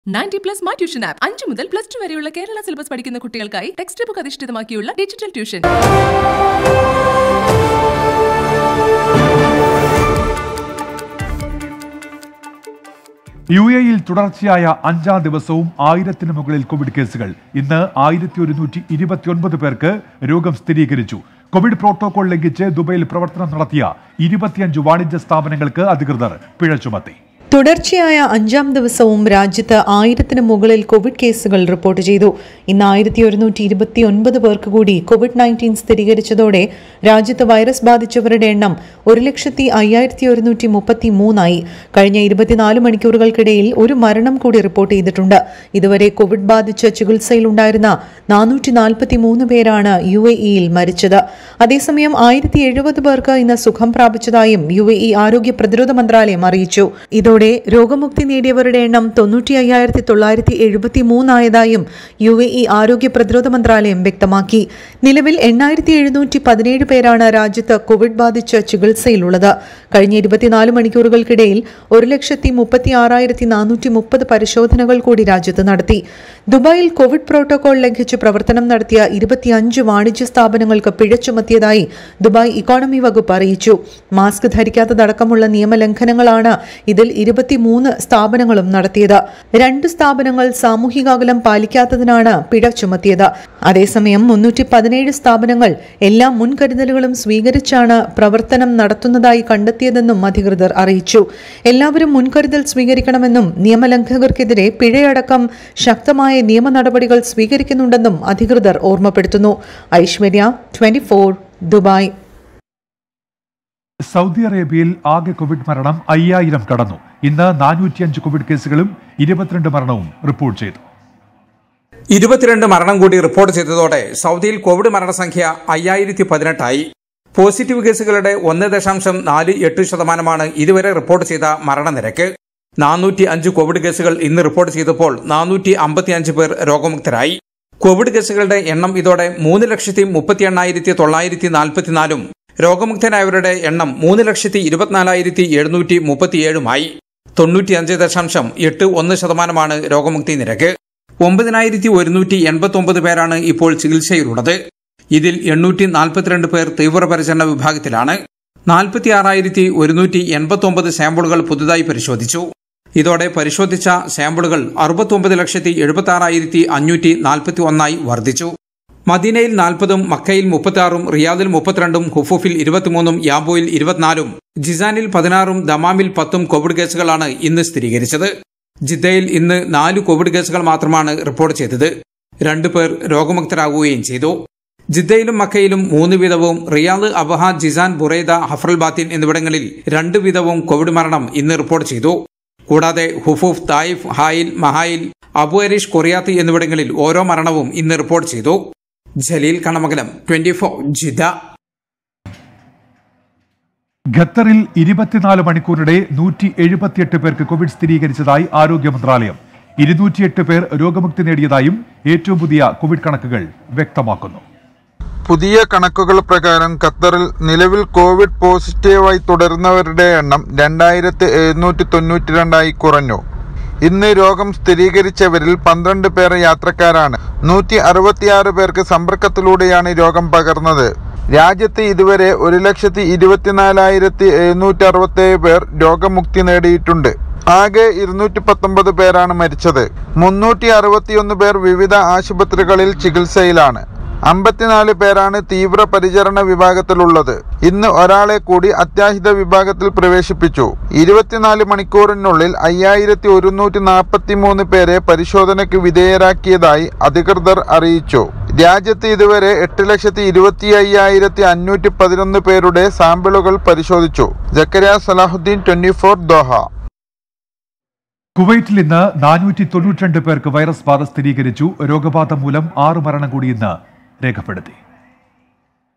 Ninety plus my tuition app അഞ്ചു മുതൽ plus two Kerala കേരള സിലബസ് പഠിക്കുന്ന കുട്ടികൾക്കായി ടെക്സ്റ്റ് ബുക്ക് അധിഷ്ഠിതമാക്കിയുള്ള ഡിജിറ്റൽ ട്യൂഷൻ യു എയിൽ തുടർച്ചയായ അഞ്ചാം ദിവസവും ആയിരത്തിന് മുകളിൽ കോവിഡ് കേസുകൾ ഇന്ന് ആയിരത്തി ഒരുന്നൂറ്റി ഇരുപത്തിയൊൻപത് പേർക്ക് രോഗം സ്ഥിരീകരിച്ചു കോവിഡ് പ്രോട്ടോകോൾ ലംഘിച്ച് ദുബൈയിൽ പ്രവർത്തനം നടത്തിയ ഇരുപത്തിയഞ്ച് വാണിജ്യ സ്ഥാപനങ്ങൾക്ക് അധികൃതർ പിഴ ചുമത്തി തുടർച്ചയായ അഞ്ചാം ദിവസവും രാജ്യത്ത് ആയിരത്തിന് മുകളിൽ കോവിഡ് കേസുകൾ റിപ്പോർട്ട് ചെയ്തു ഇന്ന് ആയിരത്തി ഒരുന്നൂറ്റി ഇരുപത്തി ഒൻപത് പേർക്ക് കൂടി കോവിഡ് നയൻറ്റീൻ സ്ഥിരീകരിച്ചതോടെ രാജ്യത്ത് വൈറസ് ബാധിച്ചവരുടെ എണ്ണം ഒരു ലക്ഷത്തി അയ്യായിരത്തി ഒരുന്നൂറ്റി മുപ്പത്തി മൂന്നായി കഴിഞ്ഞ ഇരുപത്തിനാല് മണിക്കൂറുകൾക്കിടയിൽ ഒരു മരണം കൂടി റിപ്പോർട്ട് ചെയ്തിട്ടുണ്ട് ഇതുവരെ കോവിഡ് ബാധിച്ച് ചികിത്സയിലുണ്ടായിരുന്ന നാനൂറ്റി നാൽപ്പത്തി മൂന്ന് പേരാണ് യു എ ഇയിൽ മരിച്ചത് അതേസമയം ആയിരത്തി എഴുപത് പേർക്ക് ഇന്ന് സുഖം പ്രാപിച്ചതായും യു എ ഇ ആരോഗ്യ പ്രതിരോധ മന്ത്രാലയം അറിയിച്ചു ഇതോടെ രോഗമുക്തി നേടിയവരുടെ എണ്ണം തൊണ്ണൂറ്റി അയ്യായിരത്തി തൊള്ളായിരത്തി എഴുപത്തി മൂന്നായതായും യു എ ഇ ആരോഗ്യ പ്രതിരോധ മന്ത്രാലയം വ്യക്തമാക്കി നിലവിൽ എണ്ണായിരത്തി എഴുന്നൂറ്റി പതിനേഴ് പേരാണ് രാജ്യത്ത് കോവിഡ് ബാധിച്ച് ചികിത്സയിലുള്ളത് കഴിഞ്ഞ ഇരുപത്തിനാല് മണിക്കൂറുകൾക്കിടയിൽ ഒരു ലക്ഷത്തി മുപ്പത്തി ആറായിരത്തി നാനൂറ്റി മുപ്പത് പരിശോധനകൾ കൂടി രാജ്യത്ത് നടത്തി ദുബായിൽ കോവിഡ് പ്രോട്ടോകോൾ ലംഘിച്ച് പ്രവർത്തനം നടത്തിയ ഇരുപത്തിയഞ്ച് വാണിജ്യ സ്ഥാപനങ്ങൾക്ക് പിഴ ചുമത്തിയതായി ദുബായ് ഇക്കോണമി വകുപ്പ് അറിയിച്ചു മാസ്ക് ധരിക്കാത്തതടക്കമുള്ള നിയമലംഘനങ്ങളാണ് ഇതിൽ ഇരുപത്തിമൂന്ന് സ്ഥാപനങ്ങളും നടത്തിയത് രണ്ട് സ്ഥാപനങ്ങൾ സാമൂഹിക അകലം പാലിക്കാത്തതിനാണ് പിഴ ചുമത്തിയത് അതേസമയം മുന്നൂറ്റി പതിനേഴ് സ്ഥാപനങ്ങൾ എല്ലാ മുൻകരുതലുകളും സ്വീകരിച്ചാണ് പ്രവർത്തനം നടത്തുന്നതായി കണ്ടെത്തിയതെന്നും അധികൃതർ അറിയിച്ചു എല്ലാവരും മുൻകരുതൽ സ്വീകരിക്കണമെന്നും നിയമലംഘകർക്കെതിരെ പിഴയടക്കം ശക്തമായ നിയമ നടപടികൾ സ്വീകരിക്കുന്നുണ്ടെന്നും അധികൃതർ ഓർമ്മപ്പെടുത്തുന്നു ഐശ്വര്യ ട്വന്റി ദുബായ് സൗദി അറേബ്യയിൽ ആകെ കോവിഡ് മരണം അയ്യായിരം കടന്നു ഇന്ന് നാനൂറ്റിയഞ്ച് കോവിഡ് കേസുകളും ഇരുപത്തിരണ്ട് മരണവും റിപ്പോർട്ട് ചെയ്തു ഇരുപത്തിരണ്ട് മരണം കൂടി റിപ്പോർട്ട് ചെയ്തതോടെ സൗദിയിൽ കോവിഡ് മരണസംഖ്യ അയ്യായിരത്തി പതിനെട്ടായി പോസിറ്റീവ് കേസുകളുടെ ഒന്ന് ദശാംശം നാല് എട്ട് ശതമാനമാണ് ഇതുവരെ റിപ്പോർട്ട് ചെയ്ത മരണനിരക്ക് നാനൂറ്റി അഞ്ച് കോവിഡ് കേസുകൾ ഇന്ന് റിപ്പോർട്ട് ചെയ്തപ്പോൾ നാനൂറ്റി അമ്പത്തിയഞ്ച് പേർ രോഗമുക്തരായി കോവിഡ് കേസുകളുടെ എണ്ണം ഇതോടെ മൂന്ന് ലക്ഷത്തി മുപ്പത്തി എണ്ണായിരത്തി തൊള്ളായിരത്തി നാൽപ്പത്തിനാലും രോഗമുക്തനായവരുടെ എണ്ണം മൂന്ന് ലക്ഷത്തി ഇരുപത്തിനാലായിരത്തി എഴുന്നൂറ്റി മുപ്പത്തിയേഴുമായി തൊണ്ണൂറ്റിയഞ്ച് ദശാംശം എട്ട് ഒന്ന് ശതമാനമാണ് രോഗമുക്തി നിരക്ക് ഒമ്പതിനായിരത്തി ഒരുന്നൂറ്റി എൺപത്തി ഒമ്പത് പേരാണ് ഇപ്പോൾ ചികിത്സയിലുള്ളത് ഇതിൽ എണ്ണൂറ്റി നാൽപ്പത്തിരണ്ട് പേർ തീവ്രപരിചരണ വിഭാഗത്തിലാണ് നാൽപ്പത്തി ആറായിരത്തി ഒരുന്നൂറ്റി എൺപത്തി ഒമ്പത് സാമ്പിളുകൾ പുതുതായി പരിശോധിച്ചു ഇതോടെ പരിശോധിച്ച സാമ്പിളുകൾ അറുപത്തൊമ്പത് ലക്ഷത്തി എഴുപത്തി ആറായിരത്തി അഞ്ഞൂറ്റി നാൽപ്പത്തി ഒന്നായി വർദ്ധിച്ചു മദീനയിൽ നാൽപ്പതും മക്കയിൽ മുപ്പത്തിയാറും റിയാദിൽ മുപ്പത്തിരണ്ടും ഹുഫൂഫിൽ ഇരുപത്തിമൂന്നും യാബോയിൽ ഇരുപത്തിനാലും ജിസാനിൽ പതിനാറും ദമാമിൽ പത്തും കോവിഡ് കേസുകളാണ് ഇന്ന് സ്ഥിരീകരിച്ചത് ജിദ്ദയിൽ ഇന്ന് നാല് കോവിഡ് കേസുകൾ മാത്രമാണ് റിപ്പോർട്ട് ചെയ്തത് രണ്ടു പേർ രോഗമുക്തരാകുകയും ചെയ്തു ജിദ്ദയിലും മക്കയിലും മൂന്ന് വീതവും Riyadh Abha Jizan Buraidah Hafr al Batin എന്നിവിടങ്ങളിൽ രണ്ട് വീതവും കോവിഡ് മരണം ഇന്ന് റിപ്പോർട്ട് ചെയ്തു കൂടാതെ Hofuf Taif Hail Mahail Abu Arish Qurayyat എന്നിവിടങ്ങളിൽ ഓരോ മരണവും ഇന്ന് റിപ്പോർട്ട് ചെയ്തു Jaleel Kanamangalam twenty four Jeddah ഖത്തറിൽ ഇരുപത്തിനാല് മണിക്കൂറിടെ നൂറ്റി എഴുപത്തിയെട്ട് പേർക്ക് കോവിഡ് സ്ഥിരീകരിച്ചതായി ആരോഗ്യ മന്ത്രാലയം ഇരുന്നൂറ്റിയെട്ട് പേർ രോഗമുക്തി നേടിയതായും ഏറ്റവും പുതിയ കോവിഡ് കണക്കുകൾ വ്യക്തമാക്കുന്നു പുതിയ കണക്കുകൾ പ്രകാരം ഖത്തറിൽ നിലവിൽ കോവിഡ് പോസിറ്റീവായി തുടരുന്നവരുടെ എണ്ണം രണ്ടായിരത്തി എഴുന്നൂറ്റി തൊണ്ണൂറ്റി രണ്ടായി കുറഞ്ഞു ഇന്ന് രോഗം സ്ഥിരീകരിച്ചവരിൽ പന്ത്രണ്ട് പേർ യാത്രക്കാരാണ് നൂറ്റി അറുപത്തിയാറ് പേർക്ക് സമ്പർക്കത്തിലൂടെയാണ് രോഗം പകർന്നത് രാജ്യത്ത് ഇതുവരെ ഒരു ലക്ഷത്തി ഇരുപത്തിനാലായിരത്തി എഴുന്നൂറ്റി അറുപത്തേഴ് പേർ രോഗമുക്തി നേടിയിട്ടുണ്ട് ആകെ ഇരുന്നൂറ്റി പത്തൊമ്പത് പേരാണ് മരിച്ചത് മുന്നൂറ്റി അറുപത്തിയൊന്ന് പേർ വിവിധ ആശുപത്രികളിൽ ചികിത്സയിലാണ് അമ്പത്തിനാല് പേരാണ് തീവ്ര പരിചരണ വിഭാഗത്തിലുള്ളത് ഇന്ന് ഒരാളെ കൂടി അത്യാഹിത വിഭാഗത്തിൽ പ്രവേശിപ്പിച്ചു ഇരുപത്തിനാല് മണിക്കൂറിനുള്ളിൽ അയ്യായിരത്തി ഒരുന്നൂറ്റി നാൽപ്പത്തി മൂന്ന് പേരെ പരിശോധനയ്ക്ക് വിധേയരാക്കിയതായി അധികൃതർ അറിയിച്ചു രാജ്യത്ത് ഇതുവരെ എട്ട് ലക്ഷത്തി ഇരുപത്തി അയ്യായിരത്തി അഞ്ഞൂറ്റി പതിനൊന്ന് പേരുടെ സാമ്പിളുകൾ പരിശോധിച്ചു Zakariya Salahuddin twenty four Doha കുവൈറ്റിൽ ഇന്ന് നാനൂറ്റി തൊണ്ണൂറ്റിരണ്ട് പേർക്ക് വൈറസ് ബാധ സ്ഥിരീകരിച്ചു രോഗബാധ മൂലം ആറ് മരണം കൂടി ഇന്ന് രേഖപ്പെടുത്തി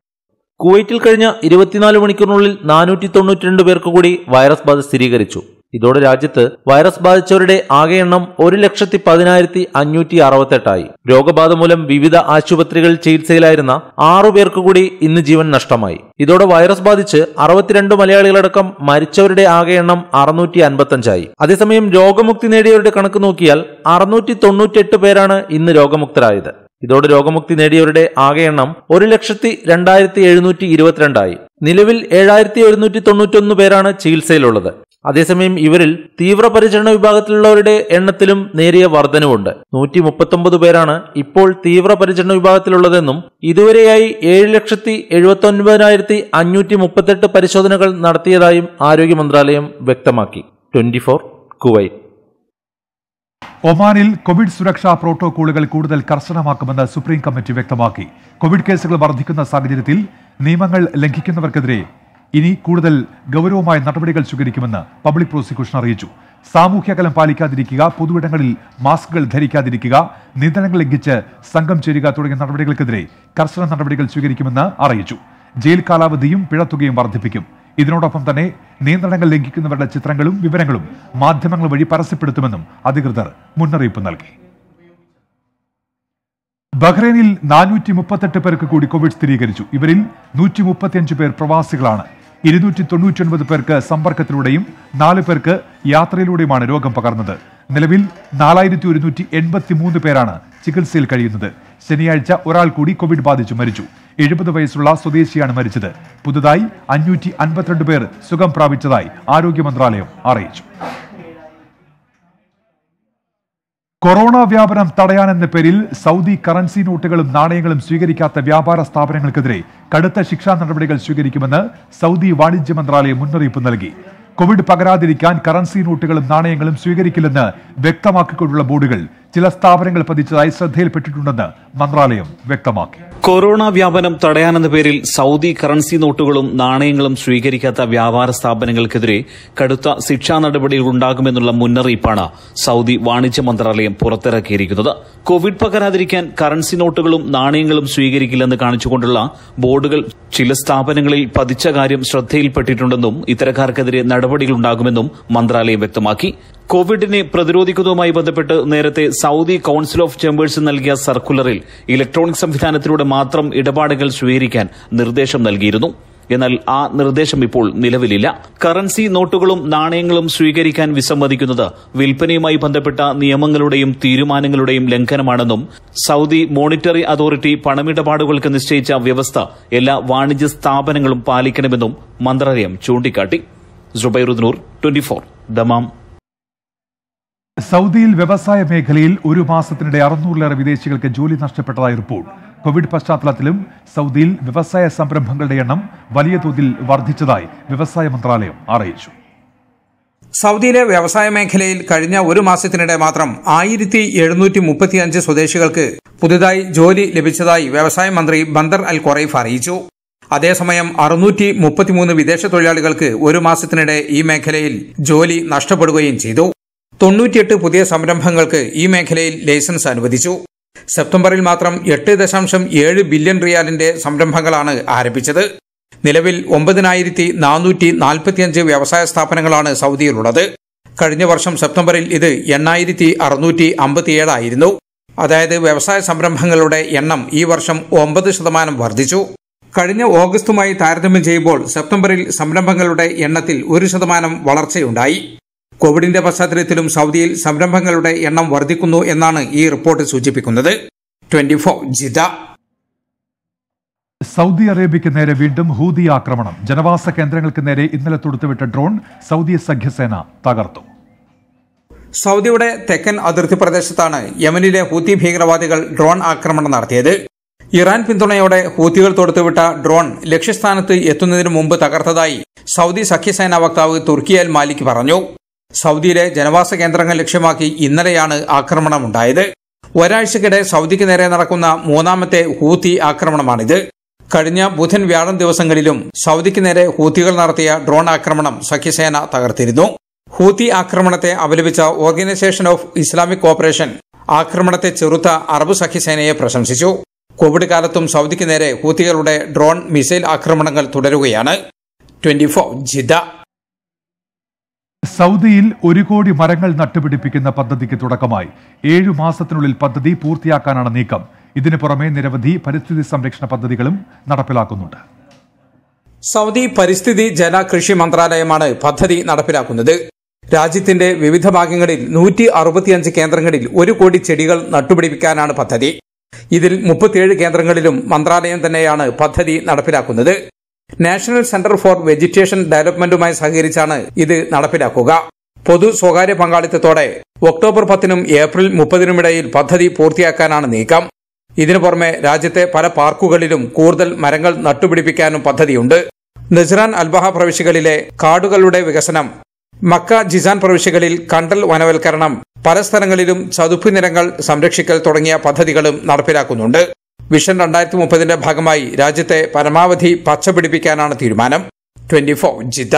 കുവൈറ്റിൽ കഴിഞ്ഞ ഇരുപത്തിനാല് മണിക്കൂറിനുള്ളിൽ നാനൂറ്റി തൊണ്ണൂറ്റിരണ്ട് പേർക്ക് കൂടി വൈറസ് ബാധ സ്ഥിരീകരിച്ചു ഇതോടെ രാജ്യത്ത് വൈറസ് ബാധിച്ചവരുടെ ആകെ എണ്ണം ഒരു ലക്ഷത്തി പതിനായിരത്തി അഞ്ഞൂറ്റി അറുപത്തെട്ടായി രോഗബാധ മൂലം വിവിധ ആശുപത്രികളിൽ ചികിത്സയിലായിരുന്ന ആറു പേർക്ക് കൂടി ഇന്ന് ജീവൻ നഷ്ടമായി ഇതോടെ വൈറസ് ബാധിച്ച് അറുപത്തിരണ്ട് മലയാളികളടക്കം മരിച്ചവരുടെ ആകെ എണ്ണം അറുന്നൂറ്റി അൻപത്തഞ്ചായി അതേസമയം രോഗമുക്തി നേടിയവരുടെ കണക്ക് നോക്കിയാൽ അറുന്നൂറ്റി തൊണ്ണൂറ്റെട്ട് പേരാണ് ഇന്ന് രോഗമുക്തരായത് ഇതോടെ രോഗമുക്തി നേടിയവരുടെ ആകെ എണ്ണം ഒരു ലക്ഷത്തി രണ്ടായിരത്തി എഴുന്നൂറ്റി ഇരുപത്തിരണ്ടായി നിലവിൽ ഏഴായിരത്തി ഒരുന്നൂറ്റി തൊണ്ണൂറ്റൊന്ന് പേരാണ് ചികിത്സയിലുള്ളത് അതേസമയം ഇവരിൽ തീവ്രപരിചരണ വിഭാഗത്തിലുള്ളവരുടെ എണ്ണത്തിലും നേരിയ വർധനവുണ്ട് നൂറ്റി മുപ്പത്തൊമ്പത് പേരാണ് ഇപ്പോൾ തീവ്രപരിചരണ വിഭാഗത്തിലുള്ളതെന്നും ഇതുവരെയായി ഏഴ് ലക്ഷത്തി എഴുപത്തി ഒൻപതിനായിരത്തി അഞ്ഞൂറ്റി മുപ്പത്തെട്ട് പരിശോധനകൾ നടത്തിയതായും ആരോഗ്യ മന്ത്രാലയം വ്യക്തമാക്കി ട്വന്റി ഫോർ കുവൈറ്റ് ഒമാനിൽ കോവിഡ് സുരക്ഷാ പ്രോട്ടോകോളുകൾ കൂടുതൽ കർശനമാക്കുമെന്ന് സുപ്രീം കമ്മിറ്റി വ്യക്തമാക്കി കോവിഡ് കേസുകൾ വർദ്ധിക്കുന്ന സാഹചര്യത്തിൽ നിയമങ്ങൾ ലംഘിക്കുന്നവർക്കെതിരെ ഇനി കൂടുതൽ ഗൗരവമായ നടപടികൾ സ്വീകരിക്കുമെന്ന് പബ്ലിക് പ്രോസിക്യൂഷൻ അറിയിച്ചു സാമൂഹ്യകലം പാലിക്കാതിരിക്കുക പൊതുവിടങ്ങളിൽ മാസ്കുകൾ ധരിക്കാതിരിക്കുക നിയന്ത്രണങ്ങൾ ലംഘിച്ച് സംഘം ചേരുക തുടങ്ങിയ നടപടികൾക്കെതിരെ കർശന നടപടികൾ സ്വീകരിക്കുമെന്ന് അറിയിച്ചു ജയിൽ കാലാവധിയും പിഴത്തുകയും വർദ്ധിപ്പിക്കും ഇതിനോടൊപ്പം തന്നെ നിയന്ത്രണങ്ങൾ ലംഘിക്കുന്നവരുടെ ചിത്രങ്ങളും വിവരങ്ങളും മാധ്യമങ്ങൾ വഴി പരസ്യപ്പെടുത്തുമെന്നും അധികൃതർ മുന്നറിയിപ്പ് നൽകി ബഹ്റൈനിൽ നാനൂറ്റി മുപ്പത്തെട്ട് പേർക്ക് കൂടി കോവിഡ് സ്ഥിരീകരിച്ചു ഇവരിൽ നൂറ്റി മുപ്പത്തിയഞ്ച് പേർ പ്രവാസികളാണ് ഇരുന്നൂറ്റി തൊണ്ണൂറ്റൊൻപത് പേർക്ക് സമ്പർക്കത്തിലൂടെയും നാല് പേർക്ക് യാത്രയിലൂടെയുമാണ് രോഗം പകർന്നത് നിലവിൽ നാലായിരത്തി ഒരുന്നൂറ്റി എൺപത്തി മൂന്ന് പേരാണ് ചികിത്സയിൽ കഴിയുന്നത് ശനിയാഴ്ച ഒരാൾ കൂടി കോവിഡ് ബാധിച്ചു മരിച്ചു എഴുപത് വയസ്സുള്ള സ്വദേശിയാണ് മരിച്ചത് പുതുതായി അഞ്ഞൂറ്റി അൻപത്തിരണ്ട് പേർ സുഖം പ്രാപിച്ചതായി ആരോഗ്യ മന്ത്രാലയം അറിയിച്ചു കൊറോണ വ്യാപനം തടയാനെന്ന പേരിൽ സൗദി കറൻസി നോട്ടുകളും നാണയങ്ങളും സ്വീകരിക്കാത്ത വ്യാപാര സ്ഥാപനങ്ങൾക്കെതിരെ കടുത്ത ശിക്ഷാ നടപടികൾ സ്വീകരിക്കുമെന്ന് സൗദി വാണിജ്യ മന്ത്രാലയം മുന്നറിയിപ്പ് നൽകി കോവിഡ് പകരാതിരിക്കാൻ കറൻസി നോട്ടുകളും നാണയങ്ങളും സ്വീകരിക്കില്ലെന്ന് വ്യക്തമാക്കിക്കൊണ്ടുള്ള ബോർഡുകൾ ചില സ്ഥാപനങ്ങൾ പതിച്ചതായി ശ്രദ്ധയിൽപ്പെട്ടിട്ടുണ്ടെന്ന് മന്ത്രാലയം വ്യക്തമാക്കി കൊറോണ വ്യാപനം തടയാനെന്ന പേരിൽ സൗദി കറൻസി നോട്ടുകളും നാണയങ്ങളും സ്വീകരിക്കാത്ത വ്യാപാര സ്ഥാപനങ്ങൾക്കെതിരെ കടുത്ത ശിക്ഷാ നടപടികൾ ഉണ്ടാകുമെന്നുള്ള മുന്നറിയിപ്പാണ് സൗദി വാണിജ്യ മന്ത്രാലയം പുറത്തിറക്കിയിരിക്കുന്നത് കോവിഡ് പകരാതിരിക്കാൻ കറൻസി നോട്ടുകളും നാണയങ്ങളും സ്വീകരിക്കില്ലെന്ന് കാണിച്ചുകൊണ്ടുള്ള ബോർഡുകൾ ചില സ്ഥാപനങ്ങളിൽ പതിച്ച കാര്യം ശ്രദ്ധയിൽപ്പെട്ടിട്ടുണ്ടെന്നും ഇത്തരക്കാർക്കെതിരെ നടപടികളുണ്ടാകുമെന്നും മന്ത്രാലയം വ്യക്തമാക്കി കോവിഡിനെ പ്രതിരോധിക്കുന്നതുമായി ബന്ധപ്പെട്ട് നേരത്തെ സൗദി കൌൺസിൽ ഓഫ് ചേംബേഴ്സ് നൽകിയ സർക്കുലറിൽ ഇലക്ട്രോണിക് സംവിധാനത്തിലൂടെ മാത്രം ഇടപാടുകൾ സ്വീകരിക്കാൻ നിർദ്ദേശം നൽകിയിരുന്നു എന്നാൽ ആ നിർദ്ദേശം ഇപ്പോൾ നിലവിലില്ല കറൻസി നോട്ടുകളും നാണയങ്ങളും സ്വീകരിക്കാൻ വിസമ്മതിക്കുന്നത് വിൽപ്പനയുമായി ബന്ധപ്പെട്ട നിയമങ്ങളുടെയും തീരുമാനങ്ങളുടെയും ലംഘനമാണെന്നും സൗദി മോണിറ്ററി അതോറിറ്റി പണമിടപാടുകൾക്ക് നിശ്ചയിച്ച വ്യവസ്ഥ എല്ലാ വാണിജ്യ സ്ഥാപനങ്ങളും പാലിക്കണമെന്നും മന്ത്രാലയം ചൂണ്ടിക്കാട്ടി ജുബൈറുദ്നൂർ ട്വന്റി ഫോർ ദമാം സൗദിയിൽ വ്യവസായ മേഖലയിൽ ഒരു മാസത്തിനിടെ അറുന്നൂറിലേറെ വിദേശികൾക്ക് ജോലി നഷ്ടപ്പെട്ടതായി റിപ്പോർട്ട് കോവിഡ് പശ്ചാത്തലത്തിലും സൗദിയിൽ വ്യവസായ സംരംഭങ്ങളുടെ എണ്ണം വലിയ തോതിൽ വർദ്ധിച്ചതായി വ്യവസായ മന്ത്രാലയം അറിയിച്ചു സൗദിയിലെ വ്യവസായ മേഖലയിൽ കഴിഞ്ഞ ഒരു മാസത്തിനിടെ മാത്രം ആയിരത്തി എഴുന്നൂറ്റി മുപ്പത്തിയഞ്ച് സ്വദേശികൾക്ക് പുതുതായി ജോലി ലഭിച്ചതായി വ്യവസായ മന്ത്രി ബന്ദർ അൽ കൊറൈഫ് അറിയിച്ചു അതേസമയം അറുന്നൂറ്റി മുപ്പത്തിമൂന്ന് വിദേശ തൊഴിലാളികൾക്ക് ഒരു മാസത്തിനിടെ ഈ മേഖലയിൽ ജോലി നഷ്ടപ്പെടുകയും ചെയ്തു തൊണ്ണൂറ്റിയെട്ട് പുതിയ സംരംഭങ്ങൾക്ക് ഈ മേഖലയിൽ ലൈസൻസ് അനുവദിച്ചു സെപ്റ്റംബറിൽ മാത്രം എട്ട് ദശാംശം ഏഴ് ബില്യൺ റിയാലിന്റെ സംരംഭങ്ങളാണ് ആരംഭിച്ചത് നിലവിൽ ഒമ്പതിനായിരത്തി നാനൂറ്റി നാൽപ്പത്തിയഞ്ച് വ്യവസായ സ്ഥാപനങ്ങളാണ് സൗദിയിലുള്ളത് കഴിഞ്ഞ വർഷം സെപ്റ്റംബറിൽ ഇത് എണ്ണായിരത്തി അറുന്നൂറ്റി അമ്പത്തിയേഴായിരുന്നു അതായത് വ്യവസായ സംരംഭങ്ങളുടെ എണ്ണം ഈ വർഷം ഒമ്പത് ശതമാനം വർദ്ധിച്ചു കഴിഞ്ഞ ഓഗസ്റ്റുമായി താരതമ്യം ചെയ്യുമ്പോൾ സെപ്റ്റംബറിൽ സംരംഭങ്ങളുടെ എണ്ണത്തിൽ ഒരു ശതമാനം വളർച്ചയുണ്ടായി കോവിഡിന്റെ പശ്ചാത്തലത്തിലും സൗദിയിൽ സംരംഭങ്ങളുടെ എണ്ണം വർദ്ധിക്കുന്നു എന്നാണ് ഈ റിപ്പോർട്ട് സൂചിപ്പിക്കുന്നത് ട്വന്റി ഫോർ ജിദ സൗദി അറേബ്യയ്ക്ക് നേരെ വീണ്ടും ഹൂതി ആക്രമണം ജനവാസ കേന്ദ്രങ്ങൾക്ക് നേരെ ഇന്നലെ തൊടുത്തുവിട്ട ഡ്രോൺ സൗദി സഖ്യസേന തകർത്തു സൗദിയുടെ തെക്കൻ അതിർത്തി പ്രദേശത്താണ് യമനിലെ ഹൂത്തി ഭീകരവാദികൾ ഡ്രോൺ ആക്രമണം നടത്തിയത് ഇറാൻ പിന്തുണയോടെ ഹൂത്തികൾ തൊടുത്തുവിട്ട ഡ്രോൺ ലക്ഷ്യസ്ഥാനത്ത് എത്തുന്നതിന് മുമ്പ് തകർത്തതായി സൗദി സഖ്യസേനാ വക്താവ് തുർക്കി അൽ മാലിക് പറഞ്ഞു സൗദിയിലെ ജനവാസ കേന്ദ്രങ്ങൾ ലക്ഷ്യമാക്കി ഇന്നലെയാണ് ആക്രമണമുണ്ടായത് ഒരാഴ്ചക്കിടെ സൗദിക്ക് നേരെ നടക്കുന്ന മൂന്നാമത്തെ ഹൂത്തി ആക്രമണമാണിത് കഴിഞ്ഞ ബുധൻ വ്യാഴം ദിവസങ്ങളിലും സൗദിക്ക് നേരെ ഹൂത്തികൾ നടത്തിയ ഡ്രോൺ ആക്രമണം സഖ്യസേന തകർത്തിരുന്നു ഹൂത്തി ആക്രമണത്തെ അപലപിച്ച ഓർഗനൈസേഷൻ ഓഫ് ഇസ്ലാമിക് കോപ്പറേഷൻ ആക്രമണത്തെ ചെറുത്ത അറബ് സഖ്യസേനയെ പ്രശംസിച്ചു കോവിഡ് കാലത്തും സൗദിക്ക് നേരെ ഹൂത്തികളുടെ ഡ്രോൺ മിസൈൽ ആക്രമണങ്ങൾ തുടരുകയാണ് ട്വന്റി ഫോർ ജിദ്ദ സൗദിയിൽ ഒരു കോടി മരങ്ങൾ നട്ടുപിടിപ്പിക്കുന്ന പദ്ധതിക്ക് തുടക്കമായി ഏഴു മാസത്തിനുള്ളിൽ പദ്ധതി പൂർത്തിയാക്കാനാണ് നീക്കം ഇതിനു പുറമെ നിരവധി പരിസ്ഥിതി സംരക്ഷണ പദ്ധതികളും നടപ്പിലാക്കുന്നുണ്ട് സൗദി പരിസ്ഥിതി ജല കൃഷി മന്ത്രാലയമാണ് പദ്ധതി നടപ്പിലാക്കുന്നത് രാജ്യത്തിന്റെ വിവിധ ഭാഗങ്ങളിൽ നൂറ്റി അറുപത്തിയഞ്ച് കേന്ദ്രങ്ങളിൽ ഒരു കോടി ചെടികൾ നട്ടുപിടിപ്പിക്കാനാണ് പദ്ധതി ഇതിൽ മുപ്പത്തിയേഴ് കേന്ദ്രങ്ങളിലും മന്ത്രാലയം തന്നെയാണ് പദ്ധതി നടപ്പിലാക്കുന്നത് നാഷണൽ സെന്റർ ഫോർ വെജിറ്റേഷൻ ഡെവലപ്മെന്റുമായി സഹകരിച്ചാണ് ഇത് നടപ്പിലാക്കുക പൊതു സ്വകാര്യ പങ്കാളിത്തത്തോടെ ഒക്ടോബർ പത്തിനും ഏപ്രിൽ മുപ്പതിനുമിടയിൽ പദ്ധതി പൂർത്തിയാക്കാനാണ് നീക്കം ഇതിനു പുറമെ രാജ്യത്തെ പല പാർക്കുകളിലും കൂടുതൽ മരങ്ങൾ നട്ടുപിടിപ്പിക്കാനും പദ്ധതിയുണ്ട് നസ്രാൻ അൽബഹ പ്രവിശ്യകളിലെ കാടുകളുടെ വികസനം മക്ക ജിസാൻ പ്രവിശ്യകളിൽ കണ്ടൽ വനവൽക്കരണം പല സ്ഥലങ്ങളിലും ചതുപ്പ് നിരങ്ങൾ സംരക്ഷിക്കൽ തുടങ്ങിയ പദ്ധതികളും നടപ്പിലാക്കുന്നുണ്ട് വിഷൻ രണ്ടായിരത്തി മുപ്പതിന്റെ ഭാഗമായി രാജ്യത്തെ പരമാവധി പച്ച പിടിപ്പിക്കാനാണ് തീരുമാനം twenty four Jeddah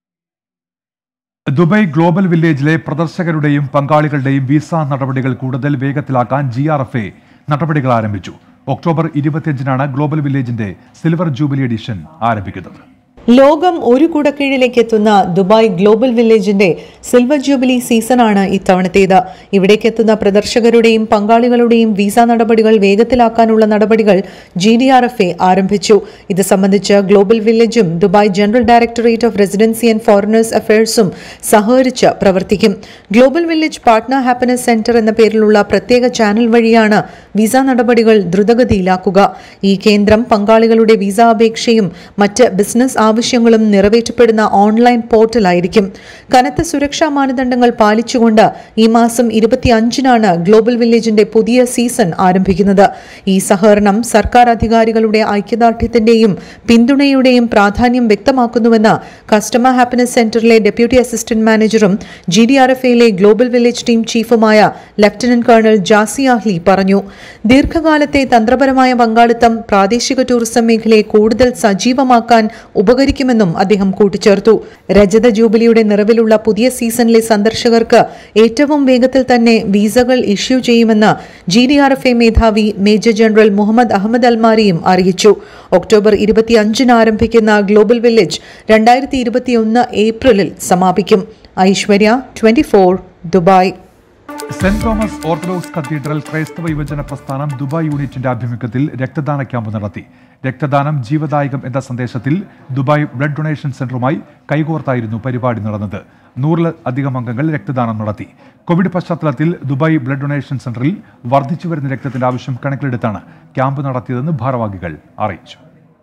Dubai global വില്ലേജിലെ പ്രദർശകരുടെയും പങ്കാളികളുടെയും വിസ നടപടികൾ കൂടുതൽ വേഗത്തിലാക്കാൻ ജി ആർ എഫ് എ നടപടികൾ ആരംഭിച്ചു ഒക്ടോബർ ഇരുപത്തിയഞ്ചിനാണ് ഗ്ലോബൽ വില്ലേജിന്റെ സിൽവർ ജൂബിലി എഡിഷൻ ആരംഭിക്കുന്നത് ലോകം ഒരു കുടക്കീഴിലേക്ക് എത്തുന്ന ദുബായ് ഗ്ലോബൽ വില്ലേജിന്റെ സിൽവർ ജൂബിലി സീസണാണ് ഇത്തവണത്തേത് ഇവിടേക്ക് എത്തുന്ന പ്രദർശകരുടെയും പങ്കാളികളുടെയും വിസ നടപടികൾ വേഗത്തിലാക്കാനുള്ള നടപടികൾ G D R F A ആരംഭിച്ചു ഇത് സംബന്ധിച്ച് ഗ്ലോബൽ വില്ലേജും Dubai general directorate of residency and foreigners അഫയേഴ്സും സഹകരിച്ച് പ്രവർത്തിക്കും global village partner happiness centre എന്ന പേരിലുള്ള പ്രത്യേക ചാനൽ വഴിയാണ് വിസ നടപടികൾ ദ്രുതഗതിയിലാക്കുക ഈ കേന്ദ്രം പങ്കാളികളുടെ വിസ അപേക്ഷയും മറ്റ് ബിസിനസ് ആവശ്യങ്ങളും നിറവേറ്റപ്പെടുന്ന ഓൺലൈൻ പോർട്ടലായിരിക്കും കനത്ത സുരക്ഷാ മാനദണ്ഡങ്ങൾ പാലിച്ചുകൊണ്ട് ഈ മാസം ഇരുപത്തിയഞ്ചിനാണ് ഗ്ലോബൽ വില്ലേജിന്റെ പുതിയ സീസൺ ആരംഭിക്കുന്നത് ഈ സഹകരണം സർക്കാർ അധികാരികളുടെ ഐക്യദാർഢ്യത്തിന്റെയും പിന്തുണയുടെയും പ്രാധാന്യം വ്യക്തമാക്കുന്നുവെന്ന് കസ്റ്റമർ ഹാപ്പിനെസ് സെന്ററിലെ ഡെപ്യൂട്ടി അസിസ്റ്റന്റ് മാനേജറും ജി ഡി ആർ എഫ് എയിലെ ഗ്ലോബൽ വില്ലേജ് ടീം ചീഫുമായ ലഫ്റ്റനന്റ് കേണൽ ജാസി ആഹ്ലി പറഞ്ഞു ദീർഘകാലത്തെ തന്ത്രപരമായ പങ്കാളിത്തം പ്രാദേശിക ടൂറിസം മേഖലയെ കൂടുതൽ സജീവമാക്കാൻ ഉപകരിക്കുമെന്നും അദ്ദേഹം കൂട്ടിച്ചേർത്തു രജത ജൂബിലിയുടെ നിറവിലുള്ള പുതിയ സീസണിലെ സന്ദർശകർക്ക് ഏറ്റവും വേഗത്തിൽ തന്നെ വിസകൾ ഇഷ്യൂ ചെയ്യുമെന്ന് G D R F A മേധാവി മേജർ ജനറൽ മുഹമ്മദ് അഹമ്മദ് അൽമാരിയും അറിയിച്ചു ഒക്ടോബർ ഇരുപത്തിയഞ്ചിന് ആരംഭിക്കുന്ന ഗ്ലോബൽ വില്ലേജ് രണ്ടായിരത്തി ഇരുപത്തിയൊന്ന് ഏപ്രിലിൽ സമാപിക്കും Aishwarya twenty four Dubai saint Thomas orthodox cathedral ക്രൈസ്തവ യുവജന പ്രസ്ഥാനം ദുബായ് യൂണിറ്റിന്റെ ആഭിമുഖ്യത്തിൽ രക്തദാന ക്യാമ്പ് നടത്തി രക്തദാനം ജീവദായകം എന്ന സന്ദേശത്തിൽ ദുബായ് ബ്ലഡ് ഡൊണേഷൻ സെന്ററുമായി കൈകോർത്തായിരുന്നു പരിപാടി നടന്നത് നൂറിൽ അധികം അംഗങ്ങൾ രക്തദാനം നടത്തി കോവിഡ് പശ്ചാത്തലത്തിൽ ദുബായ് ബ്ലഡ് ഡൊണേഷൻ സെന്ററിൽ വർദ്ധിച്ചു വരുന്ന രക്തത്തിന്റെ ആവശ്യം കണക്കിലെടുത്താണ് ക്യാമ്പ് നടത്തിയതെന്ന് ഭാരവാഹികൾ അറിയിച്ചു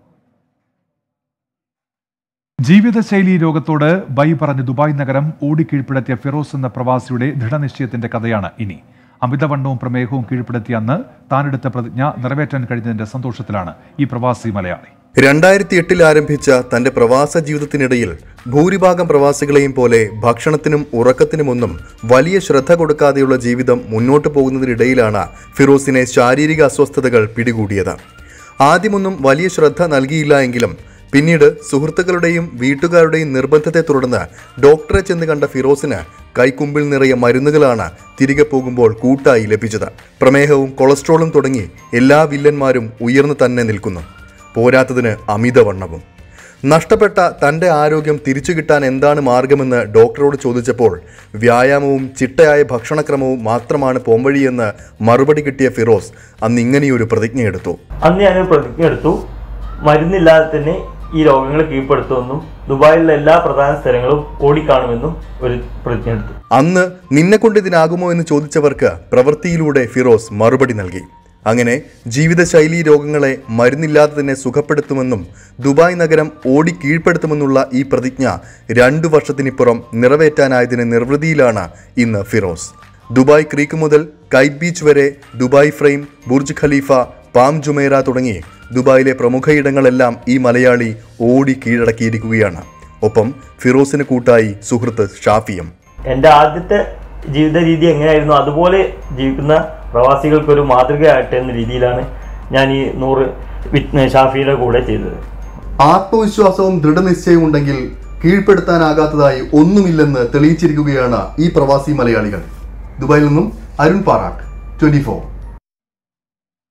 ജീവിതശൈലി രോഗത്തോട് ബൈ പറഞ്ഞ് ദുബായ് നഗരം ഓടിക്കീഴ്പ്പെടുത്തിയ ഫിറോസ് എന്ന പ്രവാസിയുടെ ദൃഢനിശ്ചയത്തിന്റെ കഥയാണ് ഇനി അമിതവണ്ണവും പ്രമേഹവും കീഴ്പ്പെടുത്തിയ അന്ന് താനെടുത്ത പ്രതിജ്ഞ നിറവേറ്റാൻ കഴിഞ്ഞതിന്റെ സന്തോഷത്തിലാണ് ഈ പ്രവാസി മലയാളി രണ്ടായിരത്തി എട്ടിൽ ആരംഭിച്ച തന്റെ പ്രവാസ ജീവിതത്തിനിടയിൽ ഭൂരിഭാഗം പ്രവാസികളെയും പോലെ ഭക്ഷണത്തിനും ഉറക്കത്തിനുമൊന്നും വലിയ ശ്രദ്ധ കൊടുക്കാതെയുള്ള ജീവിതം മുന്നോട്ടു പോകുന്നതിനിടയിലാണ് ഫിറോസിനെ ശാരീരിക അസ്വസ്ഥതകൾ പിടികൂടിയത് ആദ്യമൊന്നും വലിയ ശ്രദ്ധ നൽകിയില്ല എങ്കിലും പിന്നീട് സുഹൃത്തുക്കളുടെയും വീട്ടുകാരുടെയും നിർബന്ധത്തെ തുടർന്ന് ഡോക്ടറെ ചെന്ന് കണ്ട ഫിറോസിന് കൈക്കുമ്പിൽ നിറയെ മരുന്നുകളാണ് തിരികെ പോകുമ്പോൾ കൂട്ടായി ലഭിച്ചത് പ്രമേഹവും കൊളസ്ട്രോളും തുടങ്ങി എല്ലാ വില്ലന്മാരും ഉയർന്നു തന്നെ നിൽക്കുന്നു പോരാത്തതിന് അമിതവണ്ണവും നഷ്ടപ്പെട്ട തന്റെ ആരോഗ്യം തിരിച്ചു കിട്ടാൻ എന്താണ് മാർഗമെന്ന് ഡോക്ടറോട് ചോദിച്ചപ്പോൾ വ്യായാമവും ചിട്ടയായ ഭക്ഷണക്രമവും മാത്രമാണ് പോംവഴിയെന്ന് മറുപടി കിട്ടിയ ഫിറോസ് അന്ന് ഇങ്ങനെയൊരു പ്രതിജ്ഞയെടുത്തു അന്ന് ഞാനൊരു പ്രതിജ്ഞ എടുത്തു മരുന്നില്ലാതെ തന്നെ ഈ രോഗങ്ങളെ കീഴ്പ്പെടുത്തുമെന്നും ദുബായിലുള്ള എല്ലാ പ്രധാന സ്ഥലങ്ങളും ഓടിക്കാണുമെന്നും ഒരു പ്രതിജ്ഞ എടുത്തു അന്ന് നിന്നെ കൊണ്ട് ഇതിനാകുമോ എന്ന് ചോദിച്ചവർക്ക് പ്രവൃത്തിയിലൂടെ ഫിറോസ് മറുപടി നൽകി അങ്ങനെ ജീവിതശൈലീ രോഗങ്ങളെ മരുന്നില്ലാതെ തന്നെ സുഖപ്പെടുത്തുമെന്നും ദുബായ് നഗരം ഓടി കീഴ്പ്പെടുത്തുമെന്നുള്ള ഈ പ്രതിജ്ഞ രണ്ടു വർഷത്തിനിപ്പുറം നിറവേറ്റാനായതിന് നിർവൃതിയിലാണ് ഇന്ന് ഫിറോസ് ദുബായ് ക്രീക്ക് മുതൽ കൈറ്റ് ബീച്ച് വരെ Dubai frame Burj Khalifa Palm Jumeirah തുടങ്ങി ദുബായിലെ പ്രമുഖയിടങ്ങളെല്ലാം ഈ മലയാളി ഓടി കീഴടക്കിയിരിക്കുകയാണ് ഒപ്പം ഫിറോസിന് കൂട്ടായി സുഹൃത്ത് ഷാഫിയും എൻ്റെ ആദ്യത്തെ ജീവിത രീതി എങ്ങനെയായിരുന്നു അതുപോലെ ജീവിക്കുന്ന പ്രവാസികൾക്കൊരു മാതൃകയാകട്ടെ എന്ന രീതിയിലാണ് ഞാൻ ഈ നൂറ് വിത്ത് ഷാഫിയുടെ കൂടെ ചെയ്തത് ആത്മവിശ്വാസവും ദൃഢനിശ്ചയവും ഉണ്ടെങ്കിൽ കീഴ്പ്പെടുത്താനാകാത്തതായി ഒന്നുമില്ലെന്ന് തെളിയിച്ചിരിക്കുകയാണ് ഈ പ്രവാസി മലയാളികൾ ദുബായിൽ നിന്നും അരുൺ പാറാട്ട് ട്വന്റി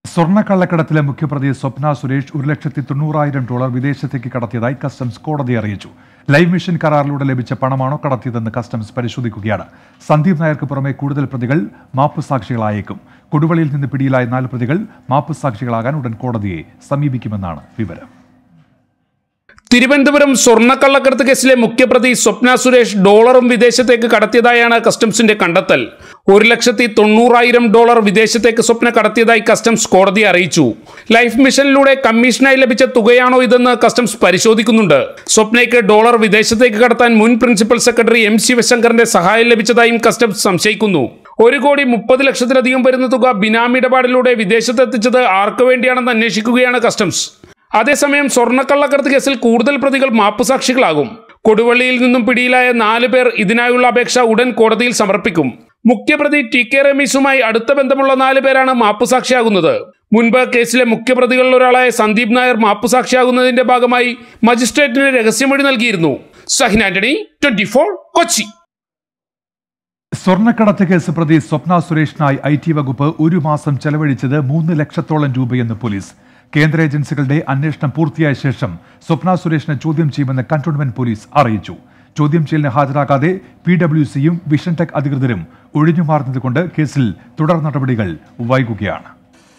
സ്വർണ്ണക്കള്ളക്കടത്തിലെ മുഖ്യപ്രതി സ്വപ്ന സുരേഷ് ഒരു ലക്ഷത്തി തൊണ്ണൂറായിരം ഡോളർ വിദേശത്തേക്ക് കടത്തിയതായി കസ്റ്റംസ് കോടതി അറിയിച്ചു ലൈവ് മിഷൻ കരാറിലൂടെ ലഭിച്ച പണമാണോ കടത്തിയതെന്ന് കസ്റ്റംസ് പരിശോധിക്കുകയാണ് സന്ദീപ് നായർക്ക് പുറമെ കൂടുതൽ പ്രതികൾ മാപ്പുസാക്ഷികളായേക്കും കൊടുവള്ളിയിൽ നിന്ന് പിടിയിലായ നാല് പ്രതികൾ മാപ്പുസാക്ഷികളാകാൻ ഉടൻ കോടതിയെ സമീപിക്കുമെന്നാണ് വിവരം തിരുവനന്തപുരം സ്വർണ്ണക്കള്ളക്കടത്ത് കേസിലെ മുഖ്യപ്രതി സ്വപ്ന സുരേഷ് ഡോളറും വിദേശത്തേക്ക് കടത്തിയതായാണ് കസ്റ്റംസിന്റെ കണ്ടെത്തൽ ഒരു ലക്ഷത്തി തൊണ്ണൂറായിരം ഡോളർ വിദേശത്തേക്ക് സ്വപ്ന കടത്തിയതായി കസ്റ്റംസ് കോടതിയെ അറിയിച്ചു ലൈഫ് മിഷനിലൂടെ കമ്മീഷനായി ലഭിച്ച തുകയാണോ ഇതെന്ന് കസ്റ്റംസ് പരിശോധിക്കുന്നുണ്ട് സ്വപ്നയ്ക്ക് ഡോളർ വിദേശത്തേക്ക് കടത്താൻ മുൻ പ്രിൻസിപ്പൽ സെക്രട്ടറി എം ശിവശങ്കറിന്റെ സഹായം ലഭിച്ചതായും കസ്റ്റംസ് സംശയിക്കുന്നു ഒരു കോടി മുപ്പത് ലക്ഷത്തിലധികം വരുന്ന തുക ബിനാമി ഇടപാടിലൂടെ വിദേശത്തെത്തിച്ചത് ആർക്കു വേണ്ടിയാണെന്ന് അന്വേഷിക്കുകയാണ് കസ്റ്റംസ് അതേസമയം സ്വർണ്ണക്കള്ളക്കടത്ത് കേസിൽ കൂടുതൽ പ്രതികൾ മാപ്പുസാക്ഷികളാകും കൊടുവള്ളിയിൽ നിന്നും പിടിയിലായ നാല് പേർ ഇതിനായുള്ള അപേക്ഷ ഉടൻ കോടതിയിൽ സമർപ്പിക്കും മുഖ്യപ്രതി ടി കെ റമീസുമായി അടുത്ത ബന്ധമുള്ള നാല് പേരാണ് മാപ്പുസാക്ഷിയാകുന്നത് മുൻപ് കേസിലെ മുഖ്യപ്രതികളിൽ ഒരാളായ സന്ദീപ് നായർ മാപ്പുസാക്ഷിയാകുന്നതിന്റെ ഭാഗമായി മജിസ്ട്രേറ്റിന് രഹസ്യമൊഴി നൽകിയിരുന്നു സഹിൻ ആന്റണി ട്വന്റി കൊച്ചി സ്വർണ്ണക്കടത്ത് കേസ് പ്രതി സ്വപ്ന സുരേഷിനായി ഐ ടി വകുപ്പ് ഒരു മാസം ചെലവഴിച്ചത് മൂന്ന് ലക്ഷത്തോളം രൂപയെന്ന് പോലീസ് കേന്ദ്ര ഏജൻസികളുടെ അന്വേഷണം പൂർത്തിയായ ശേഷം സ്വപ്ന സുരേഷിനെ ചോദ്യം ചെയ്യുമെന്ന് കന്റോൺമെന്റ് പോലീസ് അറിയിച്ചു ചോദ്യം ചെയ്യലിന് ഹാജരാകാതെ പി ഡബ്ല്യു സിയും വിഷൻ ടെക് അധികൃതരും ഒഴിഞ്ഞുമാറുന്നതുകൊണ്ട് കേസിൽ തുടർ നടപടികൾ വൈകുകയാണ്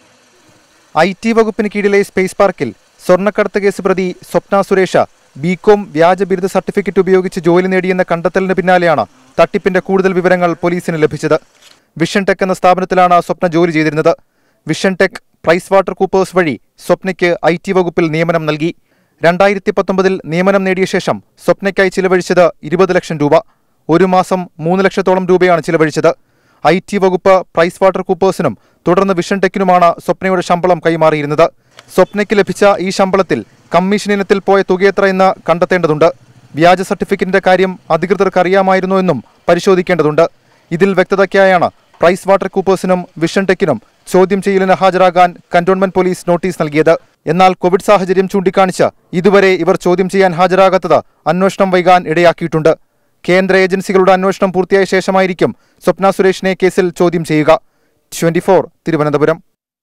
ഐ ടി വകുപ്പിന് കീഴിലെ സ്പേസ് പാർക്കിൽ സ്വർണ്ണക്കടത്ത് കേസ് പ്രതി സ്വപ്ന സുരേഷ ബികോം വ്യാജ ബിരുദ സർട്ടിഫിക്കറ്റ് ഉപയോഗിച്ച് ജോലി നേടിയെന്ന കണ്ടെത്തലിന് പിന്നാലെയാണ് തട്ടിപ്പിന്റെ കൂടുതൽ വിവരങ്ങൾ പോലീസിന് ലഭിച്ചത് വിഷൻ ടെക് എന്ന സ്ഥാപനത്തിലാണ് സ്വപ്ന ജോലി ചെയ്തിരുന്നത് vision tech price water coopers വഴി സ്വപ്നയ്ക്ക് ഐ ടി വകുപ്പിൽ നിയമനം നൽകി രണ്ടായിരത്തി പത്തൊമ്പതിൽ നിയമനം നേടിയ ശേഷം സ്വപ്നയ്ക്കായി ചിലവഴിച്ചത് ഇരുപത് ലക്ഷം രൂപ ഒരു മാസം മൂന്ന് ലക്ഷത്തോളം രൂപയാണ് ചിലവഴിച്ചത് ഐ ടി വകുപ്പ് പ്രൈസ് വാട്ടർ കൂപ്പേഴ്സിനും തുടർന്ന് വിഷൻ ടെക്കിനുമാണ് സ്വപ്നയുടെ ശമ്പളം കൈമാറിയിരുന്നത് സ്വപ്നയ്ക്ക് ലഭിച്ച ഈ ശമ്പളത്തിൽ കമ്മീഷൻ ഇനത്തിൽ പോയ തുകയെത്ര എന്ന് കണ്ടെത്തേണ്ടതുണ്ട് വ്യാജ സർട്ടിഫിക്കറ്റിന്റെ കാര്യം അധികൃതർക്ക് അറിയാമായിരുന്നോ എന്നും പരിശോധിക്കേണ്ടതുണ്ട് ഇതിൽ വ്യക്തതയ്ക്കായാണ് പ്രൈസ് വാട്ടർ കൂപ്പേഴ്സിനും വിഷൻ ടെക്കിനും ചോദ്യം ചെയ്യലിന് ഹാജരാകാൻ കന്റോൺമെന്റ് പോലീസ് നോട്ടീസ് നൽകിയത് എന്നാൽ കോവിഡ് സാഹചര്യം ചൂണ്ടിക്കാണിച്ച് ഇതുവരെ ഇവർ ചോദ്യം ചെയ്യാൻ ഹാജരാകാത്തത് അന്വേഷണം വൈകാൻ ഇടയാക്കിയിട്ടുണ്ട് കേന്ദ്ര ഏജൻസികളുടെ അന്വേഷണം പൂർത്തിയായ ശേഷമായിരിക്കും സ്വപ്ന സുരേഷിനെ കേസിൽ ചോദ്യം ചെയ്യുക ട്വന്റി തിരുവനന്തപുരം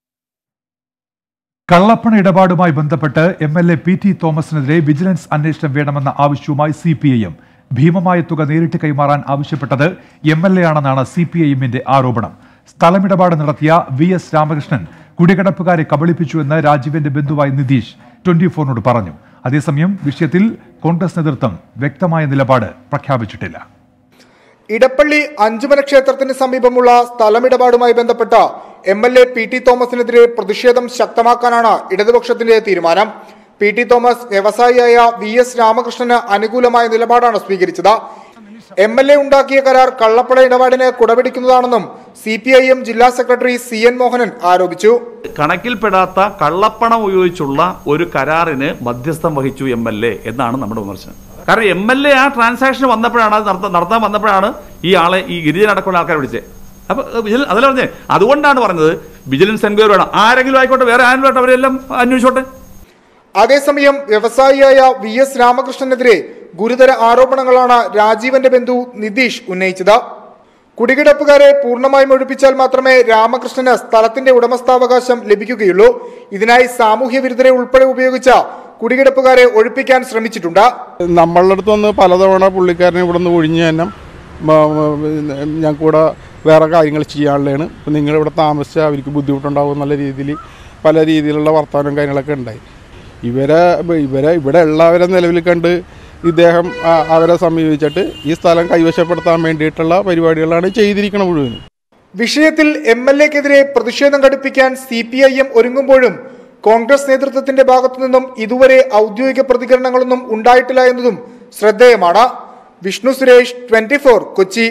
കള്ളപ്പണ ഇടപാടുമായി ബന്ധപ്പെട്ട് M L A P T തോമസിനെതിരെ വിജിലൻസ് അന്വേഷണം വേണമെന്ന ആവശ്യവുമായി സി പി ഐ എം ഭീമമായ തുക നേരിട്ട് കൈമാറാൻ ആവശ്യപ്പെട്ടത് എം എൽ എ ആണെന്നാണ് സി പി ഐ എമ്മിന്റെ ആരോപണം സ്ഥലമിടപാട് നടത്തിയ വി എസ് രാമകൃഷ്ണൻ കുടികിടപ്പുകാരെ കബളിപ്പിച്ചുവെന്ന് രാജീവിന്റെ ബന്ധുവായ നിതീഷ് ട്വന്റി ഫോറിനോട് പറഞ്ഞു അതേസമയം വിഷയത്തിൽ കോൺഗ്രസ് നേതൃത്വം വ്യക്തമായ നിലപാട് പ്രഖ്യാപിച്ചിട്ടില്ല ഇടപ്പള്ളി അഞ്ചുമന ക്ഷേത്രത്തിന് സമീപമുള്ള സ്ഥലമിടപാടുമായി ബന്ധപ്പെട്ട M L A P T തോമസിനെതിരെ പ്രതിഷേധം ശക്തമാക്കാനാണ് ഇടതുപക്ഷത്തിന്റെ തീരുമാനം പി ടി തോമസ് വ്യവസായിയായ വി എസ് രാമകൃഷ്ണന് അനുകൂലമായ നിലപാടാണ് സ്വീകരിച്ചത് എം എൽ എ ഉണ്ടാക്കിയ കരാർ കള്ളപ്പണ ഇടപാടിന് കുടപിടിക്കുന്നതാണെന്നും സി പി ഐ എം ജില്ലാ സെക്രട്ടറി സി എൻ മോഹനൻ ആരോപിച്ചു കണക്കിൽപ്പെടാത്ത കള്ളപ്പണം ഉപയോഗിച്ചുള്ള ഒരു കരാറിന് മധ്യസ്ഥം വഹിച്ചു എം എൽ എ എന്നാണ് നമ്മുടെ വിമർശനം കാരണം എം എൽ എ ആ ട്രാൻസാക്ഷൻ വന്നപ്പോഴാണ് അത് നടത്താൻ നടത്താൻ വന്നപ്പോഴാണ് ഈ ആളെ ഈ ഗിരിജൻ അടക്കമുള്ള ആൾക്കാരെ വിളിച്ചത് അപ്പൊ വിജിലൻസ് അതല്ല പറഞ്ഞേ അതുകൊണ്ടാണ് പറഞ്ഞത് വിജിലൻസ് എൻക്വയറി വേണം ആരെങ്കിലും ആയിക്കോട്ടെ വേറെ ആരും വേട്ടെ അവരെല്ലാം അന്വേഷിച്ചോട്ടെ അതേസമയം വ്യവസായിയായ വി എസ് രാമകൃഷ്ണനെതിരെ ഗുരുതര ആരോപണങ്ങളാണ് രാജീവന്റെ ബന്ധു നിതീഷ് ഉന്നയിച്ചത് കുടികിടപ്പുകാരെ പൂർണ്ണമായും ഒഴിപ്പിച്ചാൽ മാത്രമേ രാമകൃഷ്ണന് സ്ഥലത്തിന്റെ ഉടമസ്ഥാവകാശം ലഭിക്കുകയുള്ളൂ ഇതിനായി സാമൂഹ്യ വിരുദ്ധരെ ഉൾപ്പെടെ ഉപയോഗിച്ച കുടികിടപ്പുകാരെ ഒഴിപ്പിക്കാൻ ശ്രമിച്ചിട്ടുണ്ട് നമ്മളുടെ അടുത്ത് വന്ന് പലതവണ പുള്ളിക്കാരനെ ഇവിടെ നിന്ന് ഒഴിഞ്ഞു തന്നെ ഞാൻ കൂടെ വേറെ കാര്യങ്ങൾ ചെയ്യാനുള്ളതാണ് ഇപ്പം നിങ്ങളിവിടെ താമസിച്ചാൽ അവർക്ക് ബുദ്ധിമുട്ടുണ്ടാവും എന്നുള്ള രീതിയിൽ പല രീതിയിലുള്ള വർത്തമാനം കാര്യങ്ങളൊക്കെ ഉണ്ടായി ഇവരെ ഇവരെ ഇവിടെ ഉള്ളവരെ നിലവിൽ കണ്ട് ഇദ്ദേഹം അവരെ സമീപിച്ചിട്ട് ഈ സ്ഥലം കൈവശപ്പെടുത്താൻ വേണ്ടിയിട്ടുള്ള പരിപാടികളാണ് ചെയ്തിരിക്കുന്നത് മുഴുവനും വിഷയത്തിൽ എം എൽ എക്കെതിരെ പ്രതിഷേധം ഘടിപ്പിക്കാൻ സി പി ഐ എം ഒരുങ്ങുമ്പോഴും കോൺഗ്രസ് നേതൃത്വത്തിന്റെ ഭാഗത്തു നിന്നും ഇതുവരെ ഔദ്യോഗിക പ്രതികരണങ്ങളൊന്നും ഉണ്ടായിട്ടില്ല എന്നതും ശ്രദ്ധേയമാണ് വിഷ്ണു സുരേഷ് ട്വന്റി കൊച്ചി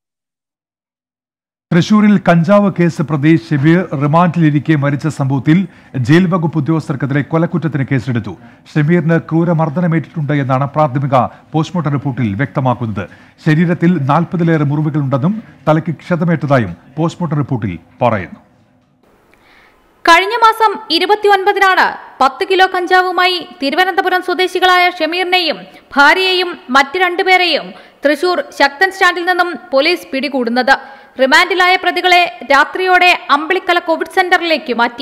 തൃശൂരിൽ കഞ്ചാവ് കേസ് പ്രതി ഷെബീർ റിമാൻഡിലിരിക്കെ മരിച്ച സംഭവത്തിൽ ജയിൽ വകുപ്പ് ഉദ്യോഗസ്ഥർക്കെതിരെ കൊലക്കുറ്റത്തിന് കേസെടുത്തു ഷെബീറിന് ക്രൂരമർദ്ദനമേറ്റിട്ടുണ്ട് എന്നാണ് പ്രാഥമിക പോസ്റ്റ്മോർട്ടം റിപ്പോർട്ടിൽ വ്യക്തമാക്കുന്നത് ശരീരത്തിൽ നാൽപ്പതിലേറെ മുറിവുകളുണ്ടെന്നും തലയ്ക്ക് ക്ഷതമേറ്റതായും പോസ്റ്റ്മോർട്ടം റിപ്പോർട്ടിൽ പറയുന്നു കഴിഞ്ഞ മാസം ഇരുപത്തിയൊൻപതിനാണ് പത്ത് കിലോ കഞ്ചാവുമായി തിരുവനന്തപുരം സ്വദേശികളായ ഷമീറിനെയും ഭാര്യയെയും മറ്റ് രണ്ടുപേരെയും തൃശൂർ ശക്തൻ സ്റ്റാൻഡിൽ നിന്നും പോലീസ് പിടികൂടുന്നത് റിമാൻഡിലായ പ്രതികളെ രാത്രിയോടെ അമ്പളിക്കല കോവിഡ് സെന്ററിലേക്ക് മാറ്റി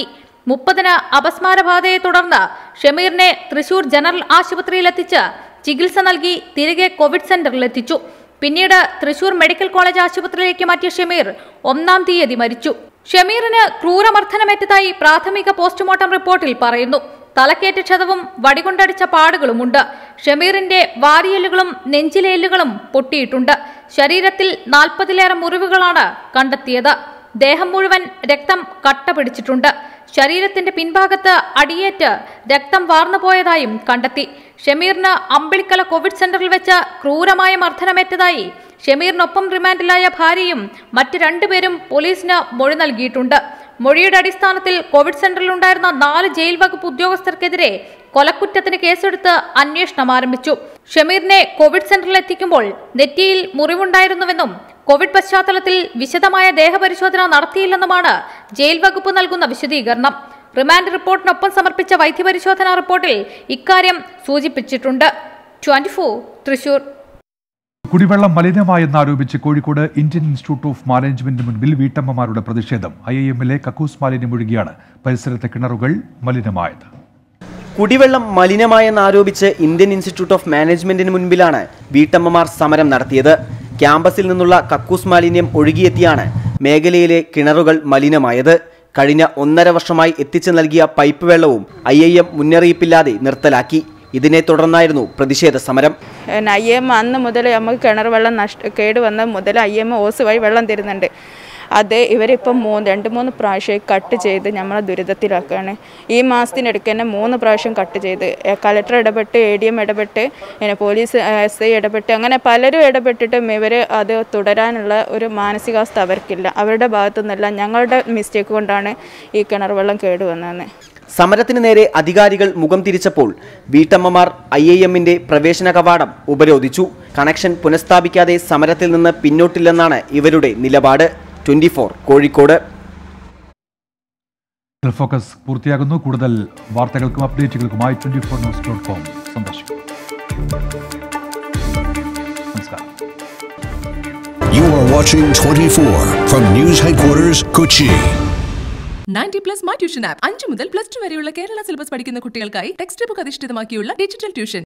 മുപ്പതിന് അപസ്മാരബാധയെ തുടർന്ന് ഷമീറിനെ തൃശൂർ ജനറൽ ആശുപത്രിയിലെത്തിച്ച് ചികിത്സ നൽകി തിരികെ കോവിഡ് സെന്ററിലെത്തിച്ചു പിന്നീട് തൃശൂർ മെഡിക്കൽ കോളേജ് ആശുപത്രിയിലേക്ക് മാറ്റിയ ഷമീർ ഒന്നാം തീയതി മരിച്ചു ഷമീറിന് ക്രൂരമർദ്ദനമേറ്റതായി പ്രാഥമിക പോസ്റ്റ്മോർട്ടം റിപ്പോർട്ടിൽ പറയുന്നു തലക്കേറ്റ ക്ഷതവും വടികൊണ്ടടിച്ച പാടുകളുമുണ്ട് ഷമീറിന്റെ വാരിയലുകളും നെഞ്ചിലെ എല്ലുകളും പൊട്ടിയിട്ടുണ്ട് ശരീരത്തിൽ നാൽപ്പതിലേറെ മുറിവുകളാണ് കണ്ടെത്തിയത് ദേഹം മുഴുവൻ രക്തം കട്ട പിടിച്ചിട്ടുണ്ട് ശരീരത്തിന്റെ പിൻഭാഗത്ത് അടിയേറ്റ് രക്തം വാർന്നുപോയതായും കണ്ടെത്തി ഷമീറിന് അമ്പിളിക്കല കോവിഡ് സെന്ററിൽ വെച്ച് ക്രൂരമായ മർദ്ദനമേറ്റതായി ഷമീറിനൊപ്പം റിമാൻഡിലായ ഭാര്യയും മറ്റ് രണ്ടുപേരും പോലീസിന് മൊഴി നൽകിയിട്ടുണ്ട് മൊഴിയുടെ അടിസ്ഥാനത്തിൽ കോവിഡ് സെന്ററിലുണ്ടായിരുന്ന നാല് ജയിൽ വകുപ്പ് ഉദ്യോഗസ്ഥർക്കെതിരെ കൊലക്കുറ്റത്തിന് കേസെടുത്ത് അന്വേഷണം ആരംഭിച്ചു ഷമീറിനെ കോവിഡ് സെന്ററിൽ എത്തിക്കുമ്പോൾ നെറ്റിയിൽ മുറിവുണ്ടായിരുന്നുവെന്നും കോവിഡ് പശ്ചാത്തലത്തിൽ വിശദമായ ദേഹപരിശോധന നടത്തിയില്ലെന്നുമാണ് ജയിൽ വകുപ്പ് നൽകുന്ന വിശദീകരണം റിമാൻഡ് റിപ്പോർട്ടിനൊപ്പം സമർപ്പിച്ച വൈദ്യപരിശോധനാ റിപ്പോർട്ടിൽ ഇക്കാര്യം സൂചിപ്പിച്ചിട്ടുണ്ട് ട്വന്റി തൃശൂർ കുടിവെള്ളം മലിനമായെന്നാരോപിച്ച് കോഴിക്കോട് ഇന്ത്യൻ ഇൻസ്റ്റിറ്റ്യൂട്ട് ഓഫ് മാനേജ്മെന്റിന് മുൻപിൽ വീട്ടമ്മമാരുടെ പ്രതിഷേധം ഐ ഐ എമ്മിലെ കക്കൂസ് മാലിന്യം ഒഴുകിയാണ് പരിസരത്തെ കിണറുകൾ മലിനമായത് കുടിവെള്ളം മലിനമായെന്നാരോപിച്ച് ഇന്ത്യൻ ഇൻസ്റ്റിറ്റ്യൂട്ട് ഓഫ് മാനേജ്മെന്റിന് മുൻപിലാണ് വീട്ടമ്മമാർ സമരം നടത്തിയത് ക്യാമ്പസിൽ നിന്നുള്ള കക്കൂസ് മാലിന്യം ഒഴുകിയെത്തിയാണ് മേഖലയിലെ കിണറുകൾ മലിനമായത് കഴിഞ്ഞ ഒന്നര വർഷമായി എത്തിച്ചു നൽകിയ പൈപ്പ് വെള്ളവും ഐ ഐ എം മുന്നറിയിപ്പില്ലാതെ നിർത്തലാക്കി ഇതിനെ തുടർന്നായിരുന്നു പ്രതിഷേധ സമരം ഐ എം അന്ന് മുതൽ നമുക്ക് കിണർ വെള്ളം നഷ്ട കേട് വന്ന മുതൽ ഐ എം ഓസ് വഴി വെള്ളം തരുന്നുണ്ട് അത് ഇവരിപ്പം മൂന്ന് രണ്ട് മൂന്ന് പ്രാവശ്യം കട്ട് ചെയ്ത് നമ്മളെ ദുരിതത്തിലാക്കുകയാണ് ഈ മാസത്തിനിടയ്ക്ക് തന്നെ മൂന്ന് പ്രാവശ്യം കട്ട് ചെയ്ത് കളക്ടർ ഇടപെട്ട് എ ഡി എം ഇടപെട്ട് പിന്നെ പോലീസ് എസ് ഐ ഇടപെട്ട് അങ്ങനെ പലരും ഇടപെട്ടിട്ടും ഇവർ അത് തുടരാനുള്ള ഒരു മാനസികാവസ്ഥ അവർക്കില്ല അവരുടെ ഭാഗത്തു നിന്നല്ല ഞങ്ങളുടെ മിസ്റ്റേക്ക് കൊണ്ടാണ് ഈ കിണർ വെള്ളം കേടുവന്നതെന്ന് സമരത്തിന് നേരെ അധികാരികൾ മുഖം തിരിച്ചപ്പോൾ വീട്ടമ്മമാർ ഐ ഐ എമ്മിന്റെ പ്രവേശന കവാടം ഉപരോധിച്ചു കണക്ഷൻ പുനഃസ്ഥാപിക്കാതെ സമരത്തിൽ നിന്ന് പിന്നോട്ടില്ലെന്നാണ് ഇവരുടെ നിലപാട് ട്വന്റി കോഴിക്കോട് ഫോക്കസ് പൂർത്തിയാകുന്നു കൂടുതൽ വാർത്തകൾക്കും അപ്ഡേറ്റുകൾക്കുമായി twenty four news dot com സന്ദർശിക്കും നമസ്കാരം You are watching 24 from News Headquarters, Kochi. Ninety plus my tuition app അഞ്ചു മുതൽ പ്ലസ് ടു വരെയുള്ള കേരള സിലബസ് പഠിക്കുന്ന കുട്ടികൾക്കായി ടെക്സ്റ്റ് ബുക്ക് അധിഷ്ഠിതമാക്കിയുള്ള ഡിജിറ്റൽ ട്യൂഷൻ